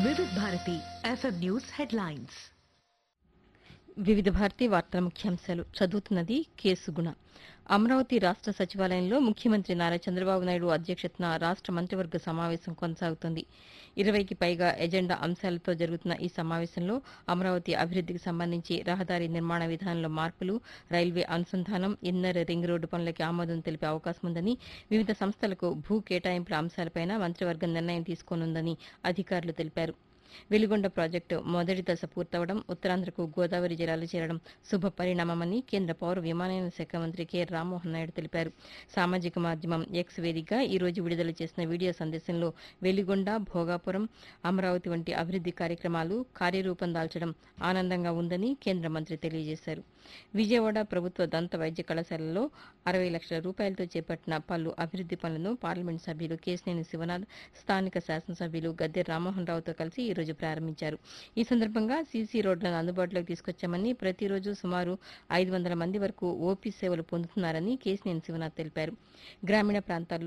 వివిధ Bharati FM news headlines వివిధ భారతి వార్తల ముఖ్యాంశాలు చదువుతున్నది కేసు గుణ అమరావతి రాష్ట్ర సచివాలయంలో ముఖ్యమంత్రి నారా చంద్రబాబు నాయుడు అధ్యక్షతన రాష్ట్ర మంత్రివర్గ సమావేశం కొనసాగుతోంది ఇరవైకి పైగా ఎజెండా అంశాలతో జరుగుతున్న ఈ సమావేశంలో అమరావతి అభివృద్ధికి సంబంధించి రహదారి నిర్మాణ విధానంలో మార్పులు రైల్వే అనుసంధానం ఇన్నర్ రింగ్ రోడ్డు పనులకి ఆమోదం తెలిపే అవకాశం ఉందని వివిధ సంస్థలకు భూ కేటాయింపుల అంశాలపైన మంత్రివర్గం నిర్ణయం తీసుకోనుందని అధికారులు తెలిపారు వెలిగొండ ప్రాజెక్టు మొదటి దశ పూర్తవడం ఉత్తరాంధ్రకు గోదావరి జలాలు చేరడం శుభ పరిణామమని కేంద్ర పౌర విమానయాన శాఖ మంత్రి కె రామ్మోహన్ నాయుడు తెలిపారు సామాజిక మాధ్యమం ఎక్స్ వేదికగా ఈ రోజు విడుదల చేసిన వీడియో సందేశంలో వెలిగొండ భోగాపురం అమరావతి వంటి అభివృద్ది కార్యక్రమాలు కార్యరూపం దాల్చడం ఆనందంగా ఉందని కేంద్ర మంత్రి తెలియజేశారు విజయవాడ ప్రభుత్వ దంత వైద్య కళాశాలలో అరవై లక్షల రూపాయలతో చేపట్టిన పలు అభివృద్ది పనులను పార్లమెంట్ సభ్యులు కేశినేని శివనాథ్ స్థానిక శాసనసభ్యులు గద్దె రామ్మోహన్ రావుతో కలిసి ఈ రోజు ప్రారంభించారు ఈ సందర్భంగా సీసీ రోడ్లను అందుబాటులోకి తీసుకొచ్చామని ప్రతిరోజు సుమారు ఐదు వందల మంది వరకు ఓపీ సేవలు పొందుతున్నారని కేశినేని శివనాథ్ తెలిపారు గ్రామీణ ప్రాంతాల్లో